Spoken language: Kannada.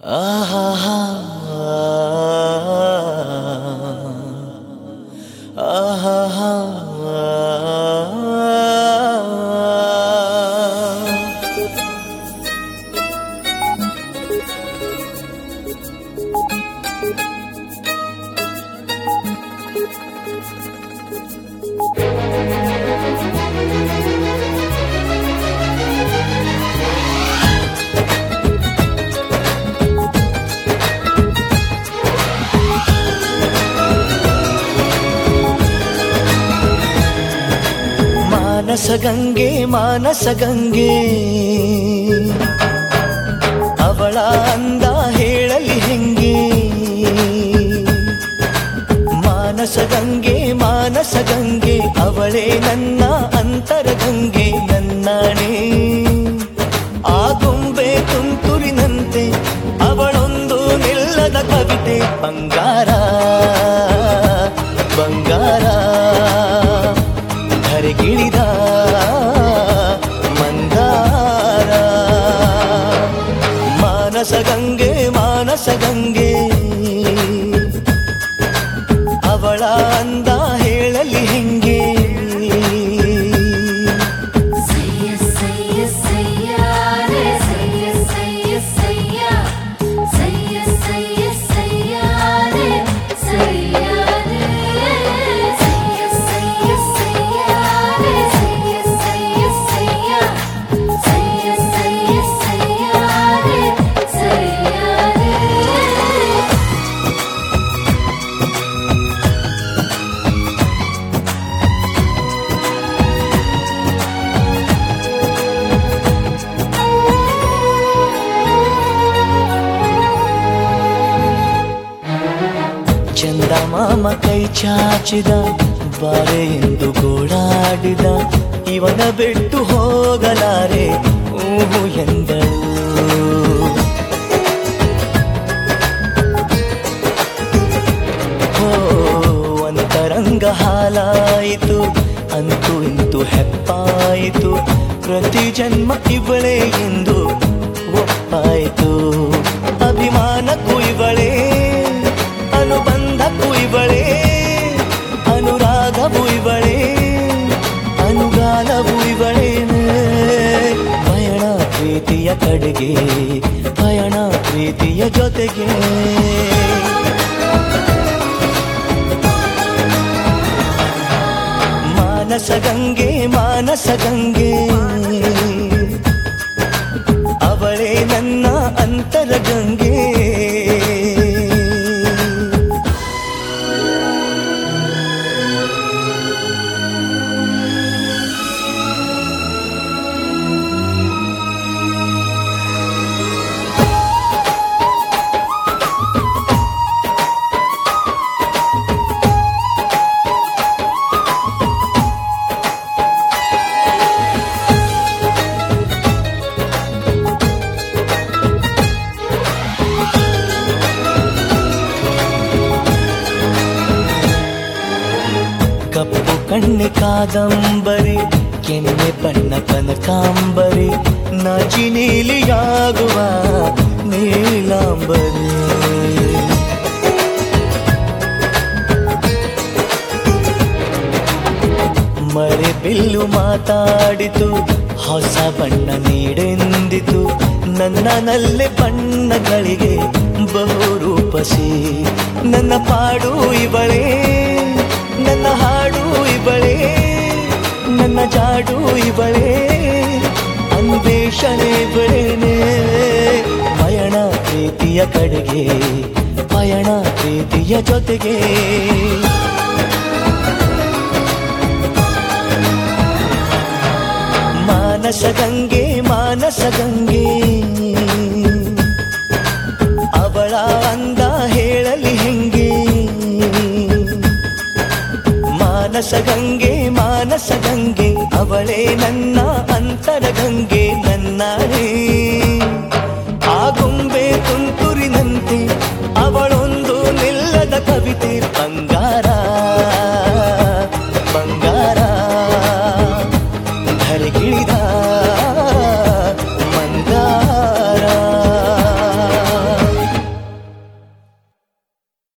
ಆಹಾ ಆಹಾ ಮಾನಸ ಗಂಗೆ ಮಾನಸ ಗಂಗೆ ಅವಳ ಅಂದ ಹೇಳಲಿ ಹೆಂಗೆ ಮಾನಸ ಗಂಗೆ ಮಾನಸ ಗಂಗೆ ಅವಳೇ ನನ್ನ ಅಂತರ ಗಂಗೆ ನನ್ನಾಣೆ ಆ ಗೊಂಬೆ ತುಂತುರಿನಂತೆ ಅವಳೊಂದು ನಿಲ್ಲದ ಕವಿತೆ ಬಂಗಾರ ಬಂಗಾರ ಧರೆಗಿಳಿದ ಮಂದಾರ ಮಾನಸ ಗಂಗೆ ಮಾನಸ ಗಂಗೆ ಅವಳ ಅಂದ ಹೇಳಲಿ ಹೆಂಗೆ ಸಯ್ಯ ಸಯ್ಯ ಸಯ್ಯಾರೆ ಸಯ್ಯ ಸಯ್ಯ ಸಯ್ಯ ಸಯ್ಯ ಸಯ್ಯ ಸಯ್ಯಾರೆ ಸಯ್ಯಾರೆ ಸಯ್ಯ ಸಯ್ಯ ಸಯ್ಯಾರೆ ಸಯ್ಯ ಸಯ್ಯ ಸಯ್ಯ ಸಯ್ಯ ಸಯ್ಯ ಸಯ್ಯಾರೆ ಸಯ್ಯಾರೆ ಚಂದ ಮಾಮ ಕೈ ಚಾಚಿದ ಬಾರೆ ಎಂದು ಗೋಳಾಡಿದ ಇವನ ಬಿಟ್ಟು ಹೋಗಲಾರೆ ಊಹು ಎಂದಳು ಹೋ ಅಂತರಂಗ ಹಾಲಾಯಿತು ಅಂತೂ ಇಂತು ಹೆಪ್ಪಾಯಿತು ಪ್ರತಿ ಜನ್ಮ ಇವಳೇ ಎಂದು ಒಪ್ಪಾಯಿತು ಅಭಿಮಾನಕ್ಕೂ ಇವಳೇ ಅನುಬಂಧಕ್ಕೂ ಇವಳೇ ಅನುರಾಗವೂ ಇವಳೇ ಅನುಗಾಲವೂ ಇವಳೇನೆ ಪಯಣ ಪ್ರೀತಿಯ ಕಡೆಗೆ ಪಯಣ ಪ್ರೀತಿಯ ಜೊತೆಗೆ ಮಾನಸ ಗಂಗೆ ಮಾನಸ ಗಂಗೆ ಅವಳೇ ನನ್ನ ಅಂತರ ಗಂಗೆ ಕಪ್ಪು ಕಣ್ಣೆ ಕಾದಂಬರಿ ಕೆನ್ನೆ ಬಣ್ಣ ಕನಕಾಂಬರಿ ನಾಚಿ ನೀಲಿಯಾಗುವ ನೀಲಾಂಬರಿ ಮಳೆ ಬಿಲ್ಲು ಮಾತಾಡಿತು ಹೊಸ ಬಣ್ಣ ನೀಡೆಂದಿತು ನನ್ನ ನಲ್ಲೆ ಬಣ್ಣಗಳಿಗೆ ಬಹು ರೂಪಸಿ ನನ್ನ ಪಾಡು ಇವಳೇ ನನ್ನ ಹಾಡು ಇವಳೇ ನನ್ನ ಜಾಡು ಇವಳೇ ಅನ್ವೇಷಣೆ ಇವಳೇನೆ ಪಯಣ ಪ್ರೀತಿಯ ಕಡೆಗೆ ಪಯಣ ಪ್ರೀತಿಯ ಜೊತೆಗೆ ಮಾನಸ ಗಂಗೆ ಮಾನಸ ಗಂಗೆ ಅವಳ ಅಂದ ಹೇಳಲಿ ಹೆಂಗೆ ಮಾನಸ ಗಂಗೆ ಮಾನಸ ಗಂಗೆ ಅವಳೇ ನನ್ನ ಅಂತರ ಗಂಗೆ ನನ್ನಾರೇ